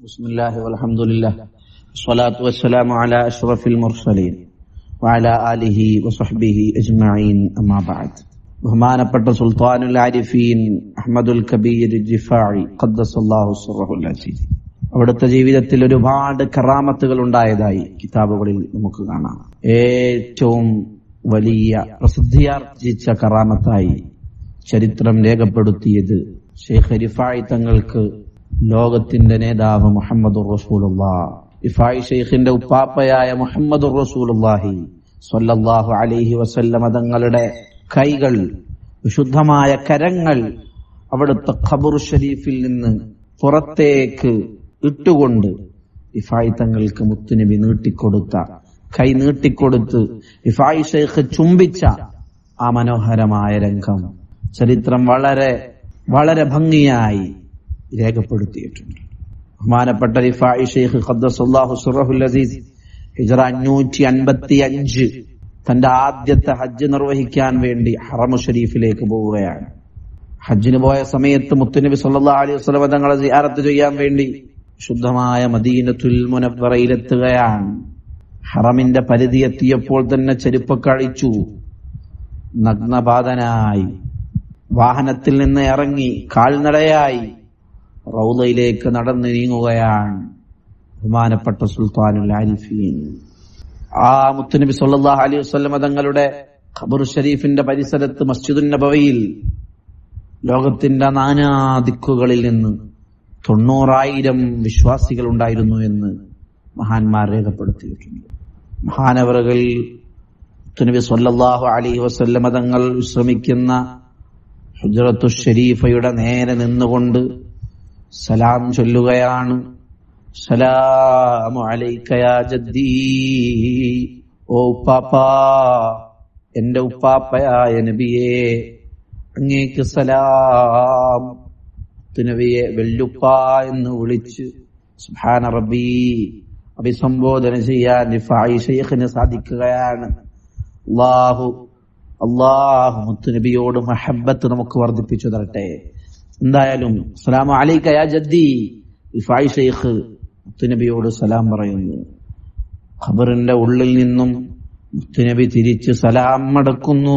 بسم الله والحمد لله والصلاة والسلام على أشرف المرسلين وعلى آله وصحبه أجمعين أما بعد ബഹുമാനപ്പെട്ട സുൽത്താനുൽ ആരിഫീൻ അഹമ്മദുൽ കബീർ ജിഫാഴി ഖദ്ദസല്ലാഹു സുറഹുൽ അസീസ് അവിടുത്തെ ജീവിതത്തിൽ ഒരുപാട് കറാമത്തുകൾ ഉണ്ടായതായി കിതാബുകളിൽ നമുക്ക് കാണാം ഏറ്റവും വലിയ പ്രസിദ്ധിയാർജിച്ച കറാമത്തായി ചരിത്രം രേഖപ്പെടുത്തിയത് ഷെയ്ഖ് റിഫായി തങ്ങൾക്ക് ലോകത്തിന്റെ നേതാവ് മുഹമ്മദ് റസൂലുള്ള ഇഫായി ഷെയ്ഖിന്റെ ഉപ്പാപ്പയായ മുഹമ്മദ് റസൂലുള്ളാഹി സ്വല്ലല്ലാഹു അലൈഹി വസല്ലമ തങ്ങളുടെ കൈകൾ വിശുദ്ധമായ കരങ്ങൾ അവിടുത്തെ ഖബർ ഷരീഫിൽ നിന്ന് പുറത്തേക്ക് ഇട്ടുകൊണ്ട് ഇഫായി തങ്ങൾക്ക് മുത്തുനബി നീട്ടിക്കൊടുത്ത കൈ നീട്ടിക്കൊടുത്ത് ഇഫായി ഷെയ്ഖ് ചുംബിച്ച ആ മനോഹരമായ രംഗം ചരിത്രം വളരെ വളരെ ഭംഗിയായി രേഖപ്പെടുത്തിയിട്ടുണ്ട് ബഹുമാനപ്പെട്ട റിഫായി ഷെയ്ഖ് ഖദ്ദസല്ലാഹു സുറഹുൽ അസീസ് ഹിജറ അഞ്ഞൂറ്റി അൻപത്തി അഞ്ച് തന്റെ ആദ്യത്തെ ഹജ്ജ് നിർവഹിക്കാൻ വേണ്ടി ഹറമു ഷരീഫിലേക്ക് പോവുകയാണ് ഹജ്ജിന് പോയ സമയത്ത് മുത്തുനബി സല്ലാ അലൈഹി വസ്ലമ തങ്ങളെ സിയാറത്ത് ചെയ്യാൻ വേണ്ടി ശുദ്ധമായ മദീനത്തുൽ മുനവറയിലെത്തുകയാണ് ഹറമിന്റെ പരിധി എത്തിയപ്പോൾ തന്നെ ചെരുപ്പ് കഴിച്ചു നഗ്നപാതനായി വാഹനത്തിൽ നിന്ന് ഇറങ്ങി കാൽനടയായി റൗലയിലേക്ക് നടന്നു നീങ്ങുകയാണ് ബഹുമാനപ്പെട്ട സുൽത്താനുൽ ആരിഫീൻ ആ മുത്തുനബി സല്ലാഹ് അലൈഹി വസ്ലമ തങ്ങളുടെ ഖബർ ഷരീഫിന്റെ പരിസരത്ത് മസ്ജിദുൻ നബവയിൽ ലോകത്തിന്റെ നാനാദിക്കുകളിൽ നിന്ന് തൊണ്ണൂറായിരം വിശ്വാസികൾ ഉണ്ടായിരുന്നു എന്ന് മഹാന്മാർ രേഖപ്പെടുത്തിയിട്ടുണ്ട് മഹാനവറുകൾ മുത്തുനബി സല്ലാഹു അലൈഹി വസ്ലമ തങ്ങൾ വിശ്രമിക്കുന്ന ഹുജറത്തു ഷരീഫയുടെ നേരെ നിന്നുകൊണ്ട് സലാം ചൊല്ലുകയാണ് സലാമു അലൈക്കയാ ജദ്ദീ ഓ ഉപ്പാപ്പാ എന്റെ ഉപ്പാപ്പയായ നബിയേ അങ്ങേക്ക് സലാം നബിയെ വെല്ലുപ്പ എന്ന് വിളിച്ച് സുഹാന റബ്ബി അഭിസംബോധന ചെയ്യാൻ റിഫായി ഷെയ്ഖിന് സാധിക്കുകയാണ് അള്ളാഹു അള്ളാഹു മുത്തുനബിയോട് മഹബത്ത് നമുക്ക് വർദ്ധിപ്പിച്ചു തരട്ടെ എന്തായാലും സലാമു അലൈക്ക യാ ജദ്ദി ഇഫായി ഷെയ്ഖ് മുത്തുനബിയോട് സലാം പറയുന്നു ഖബറിന്റെ ഉള്ളിൽ നിന്നും മുത്തുനബി തിരിച്ച് സലാം മടക്കുന്നു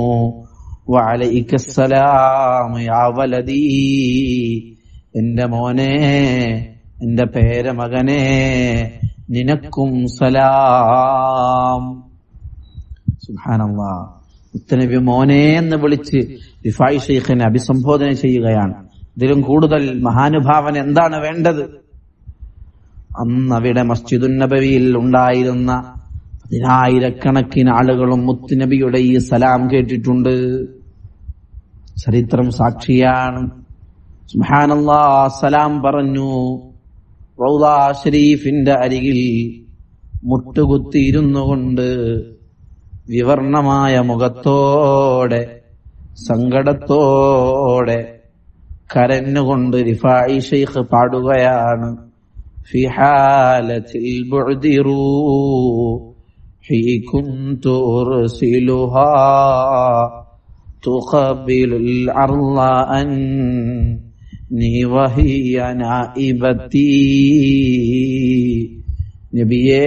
എന്റെ മോനെ എന്റെ പേരമകനെ നിനക്കും സലാം സുഹാനല്ലാ മുത്തനബി മോനെ എന്ന് വിളിച്ച് റിഫായി ഷെയ്ഖിനെ അഭിസംബോധന ചെയ്യുകയാണ് ഇതിലും കൂടുതൽ മഹാനുഭാവൻ എന്താണ് വേണ്ടത് അന്ന് അവിടെ മസ്ജിദുൻ നബവിയിൽ ഉണ്ടായിരുന്ന പതിനായിരക്കണക്കിന് ആളുകളും മുത്തുനബിയുടെ ഈ സലാം കേട്ടിട്ടുണ്ട് ചരിത്രം സാക്ഷിയാണ് സുഹാനല്ലാ സലാം പറഞ്ഞു റൗദാ ഷരീഫിന്റെ അരികിൽ മുട്ടുകുത്തിയിരുന്നു കൊണ്ട് വിവർണമായ മുഖത്തോടെ സങ്കടത്തോടെ കരഞ്ഞുകൊണ്ട് റിഫായി ഷെയ്ഖ് പാടുകയാണ് في حالة البعد روحي كنت أرسلها تقبل الأرض أني وهي نائبتي നബിയേ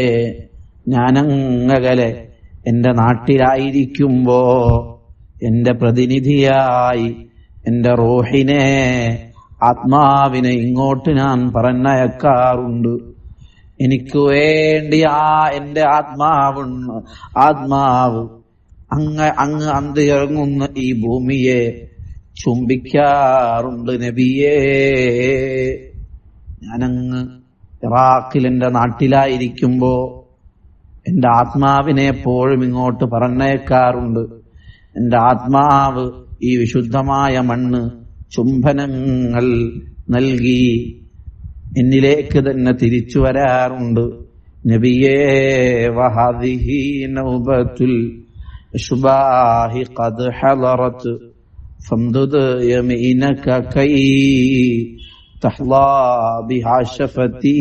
ഞാനങ്ങകലെ എന്റെ നാട്ടിലായിരിക്കുമ്പോ എന്റെ പ്രതിനിധിയായി എന്റെ റോഹിനെ ആത്മാവിനെ ഇങ്ങോട്ട് ഞാൻ പറഞ്ഞയക്കാറുണ്ട് എനിക്ക് വേണ്ടി ആ എന്റെ ആത്മാവുണ്ട് ആത്മാവ് അങ്ങ് അങ്ങ് അന്ത് ഇറങ്ങുന്ന ഈ ഭൂമിയെ ചുംബിക്കാറുണ്ട് നബിയേ ഞാനങ്ങ് ഇറാഖിൽ എന്റെ നാട്ടിലായിരിക്കുമ്പോ എന്റെ ആത്മാവിനെ എപ്പോഴും ഇങ്ങോട്ട് പറഞ്ഞേക്കാറുണ്ട് എന്റെ ആത്മാവ് ഈ വിശുദ്ധമായ മണ്ണ് ചുംബനങ്ങൾ നൽകി എന്നിലേക്ക് തന്നെ തിരിച്ചു വരാറുണ്ട് നബിയേ വഹദിഹി നൗബത്തുൽ ശുബാഹി ഖദ് ഹളറത് ഫംദുദ് യമീനക കൈ തഹ്ലാ ബിഹാ ശഫതി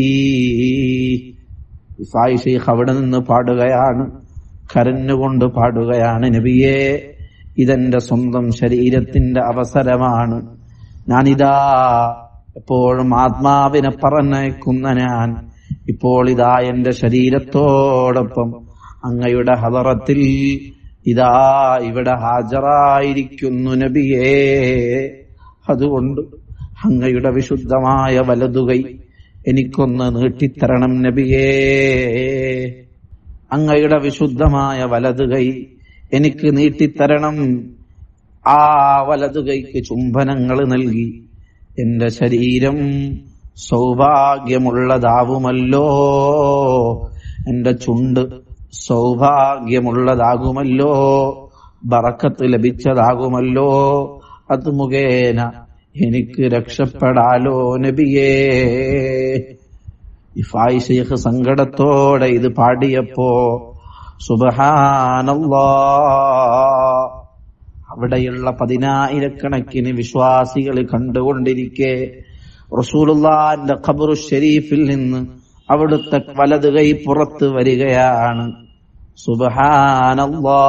ഇസായി ഷെയ്ഖ് അവിടെ നിന്ന് പാടുകയാണ് കരഞ്ഞുകൊണ്ട് പാടുകയാണ് നബിയെ ഇതെന്റെ സ്വന്തം ശരീരത്തിന്റെ അവസരമാണ് ഞാനിതാ എപ്പോഴും ആത്മാവിനെ പറഞ്ഞയക്കുന്ന ഞാൻ ഇപ്പോൾ ഇതാ എന്റെ ശരീരത്തോടൊപ്പം അങ്ങയുടെ ഹലറത്തിൽ ഇതാ ഇവിടെ ഹാജരായിരിക്കുന്നു നബിയേ അതുകൊണ്ട് അങ്ങയുടെ വിശുദ്ധമായ വലതുകൈ എനിക്കൊന്ന് നീട്ടിത്തരണം നബിയേ അങ്ങയുടെ വിശുദ്ധമായ വലതുകൈ എനിക്ക് നീട്ടിത്തരണം ആ വലതുകൈക്ക് ചുംബനങ്ങൾ നൽകി എന്റെ ശരീരം സൗഭാഗ്യമുള്ളതാവുമല്ലോ എന്റെ ചുണ്ട് സൗഭാഗ്യമുള്ളതാകുമല്ലോ ബറക്കത്ത് ലഭിച്ചതാകുമല്ലോ അത് മുഖേന എനിക്ക് രക്ഷപ്പെടാലോ നബിയേ ഇഫായി ഷെയ്ഖ് സങ്കടത്തോടെ ഇത് പാടിയപ്പോ സുബഹാനല്ലാ അവിടെയുള്ള പതിനായിരക്കണക്കിന് വിശ്വാസികൾ കണ്ടുകൊണ്ടിരിക്കെ റസൂലുള്ളാന്റെ ഖബറു ഷരീഫിൽ നിന്ന് അവിടുത്തെ വലത് കൈ പുറത്ത് വരികയാണ് സുബഹാനല്ലാ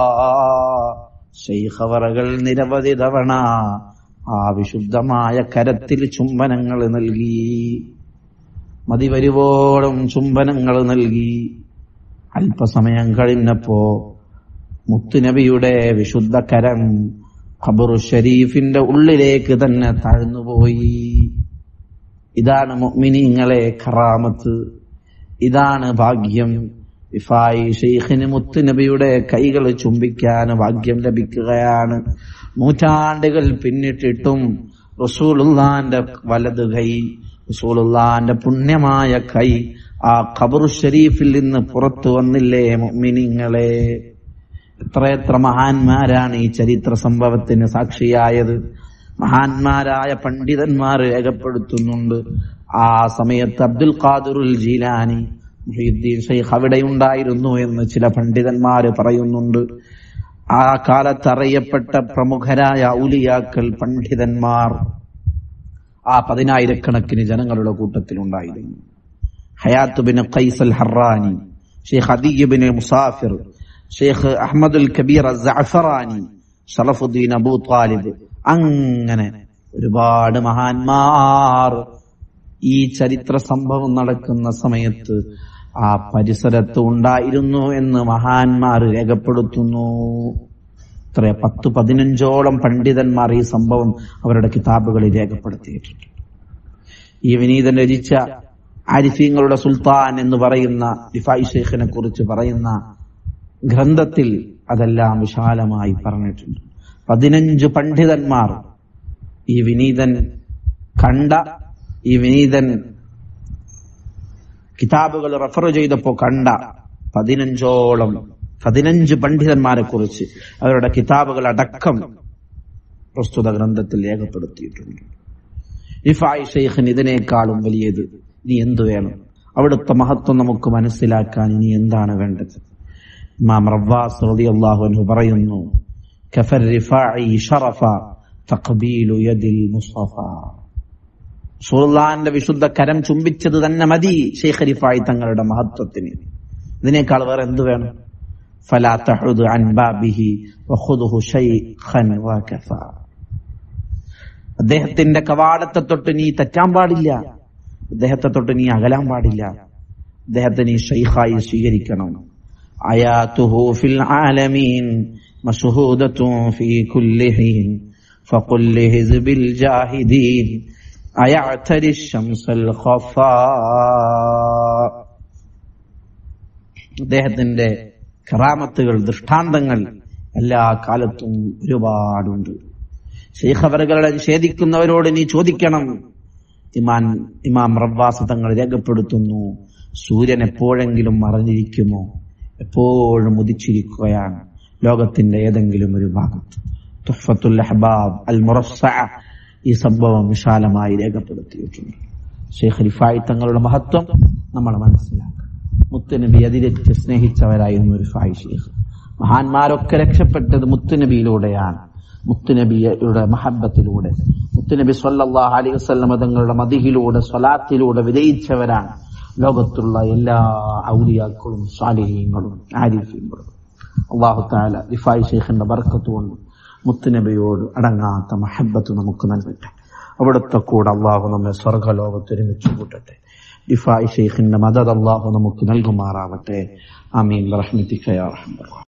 ശൈഖവറകൾ നിരവധി തവണ ആ വിശുദ്ധമായ കരത്തിൽ ചുംബനങ്ങൾ നൽകി മതി വരുവോളം ചുംബനങ്ങൾ നൽകി അല്പസമയം കഴിഞ്ഞപ്പോ മുത്തുനബിയുടെ വിശുദ്ധ കരം ഖബറു ഷരീഫിന്റെ ഉള്ളിലേക്ക് തന്നെ താഴ്ന്നുപോയി ഇതാണ് മുഅ്മിനീങ്ങളെ ഖറാമത്ത് ഇതാണ് ഭാഗ്യം ഇഫായി ഷെയ്ഖിന് മുത്തുനബിയുടെ കൈകൾ ചുംബിക്കാൻ ഭാഗ്യം ലഭിക്കുകയാണ് നൂറ്റാണ്ടുകൾ പിന്നിട്ടിട്ടും റസൂലുള്ളാന്റെ വലത് കൈ റസൂലുള്ളാന്റെ പുണ്യമായ കൈ ആ ഖബറു ഷരീഫിൽ നിന്ന് പുറത്തു വന്നില്ലേ മുഅ്മിനീങ്ങളെ എത്രയെത്ര മഹാന്മാരാണ് ഈ ചരിത്ര സംഭവത്തിന് സാക്ഷിയായത് മഹാന്മാരായ പണ്ഡിതന്മാർ രേഖപ്പെടുത്തുന്നുണ്ട് ആ സമയത്ത് അബ്ദുൽ ഖാദിറുൽ ജീലാനി മുഹീദ്ദീൻ ഷെയ്ഖ് അവിടെ ഉണ്ടായിരുന്നു എന്ന് ചില പണ്ഡിതന്മാർ പറയുന്നുണ്ട് ആ കാലത്ത് അറിയപ്പെട്ട പ്രമുഖരായ ഔലിയാക്കൾ പണ്ഡിതന്മാർ ആ പതിനായിരക്കണക്കിന് ജനങ്ങളുടെ കൂട്ടത്തിലുണ്ടായിരുന്നു ഹയാത്ത് ബിൻ ഖൈസൽ ഹറാനി ഷെയ്ഖ് അദീബിൻ മുസാഫിർ ഷെയ്ഖ് അഹമ്മദുൽ കബീർ അസറാനി ഷറഫുദ്ദീൻ അബൂ താലിബ് അങ്ങനെ ഒരുപാട് മഹാന്മാർ ഈ ചരിത്ര സംഭവം നടക്കുന്ന സമയത്ത് ആ പരിസരത്ത് ഉണ്ടായിരുന്നു എന്ന് മഹാന്മാർ രേഖപ്പെടുത്തുന്നു ഇത്ര പത്ത് പതിനഞ്ചോളം പണ്ഡിതന്മാർ ഈ സംഭവം അവരുടെ കിതാബുകളിൽ രേഖപ്പെടുത്തിയിട്ടുണ്ട് ഈ വിനീതൻ രചിച്ച ആരിഫീങ്ങളുടെ സുൽത്താൻ എന്ന് പറയുന്ന ഡിഫായ് ഷെയ്ഖിനെ കുറിച്ച് പറയുന്ന ഗ്രന്ഥത്തിൽ അതെല്ലാം വിശാലമായി പറഞ്ഞിട്ടുണ്ട് പതിനഞ്ച് പണ്ഡിതന്മാർ ഈ വിനീതൻ കണ്ട ഈ വിനീതൻ കിതാബുകൾ റെഫർ ചെയ്തപ്പോ കണ്ട പതിനഞ്ചോളം പതിനഞ്ച് പണ്ഡിതന്മാരെ കുറിച്ച് അവരുടെ കിതാബുകൾ അടക്കം പ്രസ്തുത ഗ്രന്ഥത്തിൽ രേഖപ്പെടുത്തിയിട്ടുണ്ട് ഇഫായി ഷെയ്ഖിന് ഇതിനേക്കാളും വലിയത് ഇനി എന്തു വേണം അവിടുത്തെ മഹത്വം നമുക്ക് മനസ്സിലാക്കാൻ ഇനി എന്താണ് വേണ്ടത് ഇമാം റബ്ബാസ് റളിയല്ലാഹു അൻഹു പറയുന്നു കഫർ റിഫാഇ ഷറഫ തഖ്ബീലു യദിൽ മുസ്തഫ സുൽത്താന്റെ വിശുദ്ധ കരം ചുംബിച്ചത് തന്നെ മതി ഷെയ്ഖ് റിഫായി തങ്ങളുടെ മഹത്വത്തിന് ഇതിനേക്കാൾ വേറെ എന്ത് വേണം ഫലാ തഹുദ് അൻ ബാബിഹി വഖുദുഹു ശൈഖൻ വകഫ അദ്ദേഹത്തിന്റെ കവാടത്തെ തൊട്ട് നീ തെറ്റാൻ പാടില്ല അദ്ദേഹത്തെ തൊട്ട് നീ അകലാൻ പാടില്ല അദ്ദേഹത്തെ നീ ഷെയ്ഖായി സ്വീകരിക്കണം آياته في العالمين مشهودة في كل حين فقل لحزب الجاهدين أيعتري الشمس الخفاء അദ്ദേഹത്തിന്റെ കറാമത്തുകൾ ദൃഷ്ടാന്തങ്ങൾ എല്ലാ കാലത്തും ഒരുപാടുണ്ട് ശൈഖവറുകളെ നിഷേധിക്കുന്നവരോട് നീ ചോദിക്കണം ഇമാൻ ഇമാം റബ്വാസ് തങ്ങൾ രേഖപ്പെടുത്തുന്നു സൂര്യൻ എപ്പോഴെങ്കിലും മറഞ്ഞിരിക്കുമോ എപ്പോഴും ഉദിച്ചിരിക്കുകയാണ് ലോകത്തിന്റെ ഏതെങ്കിലും ഒരു ഭാഗത്ത് തുഹഫത്തുൽ അഹ്ബാബ് അൽ മുറസ്സഅ ഈ സംഭവം വിശാലമായി രേഖപ്പെടുത്തിയിട്ടുണ്ട് ഷെയ്ഖ് റിഫായി തങ്ങളുടെ മഹത്വം നമ്മൾ മനസ്സിലാക്കണം മുത്തുനബി അതിരറ്റ് സ്നേഹിച്ചവരായിരുന്നു റിഫായി ഷെയ്ഖ് മഹാന്മാരൊക്കെ രക്ഷപ്പെട്ടത് മുത്തുനബിയിലൂടെയാണ് മുത്തുനബിയുടെ മഹബത്തിലൂടെ മുത്തുനബി സല്ലല്ലാഹു അലൈഹി വസല്ലം തങ്ങളുടെ മദിഹിലൂടെ സ്വലാത്തിലൂടെ വിജയിച്ചവരാണ് ലോകത്തുള്ള എല്ലാ ഔലിയാക്കളും സാലിഹീങ്ങളും ആരിഫീങ്ങളും അള്ളാഹു താല റിഫായി ഷെയ്ഖിന്റെ ബർക്കത്ത് കൊണ്ട് മുത്തുനബിയോട് അടങ്ങാത്ത മഹബത്ത് നമുക്ക് നൽകട്ടെ അവിടുത്തെ കൂടെ അള്ളാഹു നമ്മെ സ്വർഗലോകത്ത് ഒരുമിച്ച് കൂട്ടട്ടെ ദിഫായി ഷെയ്ഖിന്റെ മദത് അള്ളാഹു നമുക്ക് നൽകുമാറാവട്ടെ അമീൻ റഹ്മത്തിക്കയാ റഹ്മ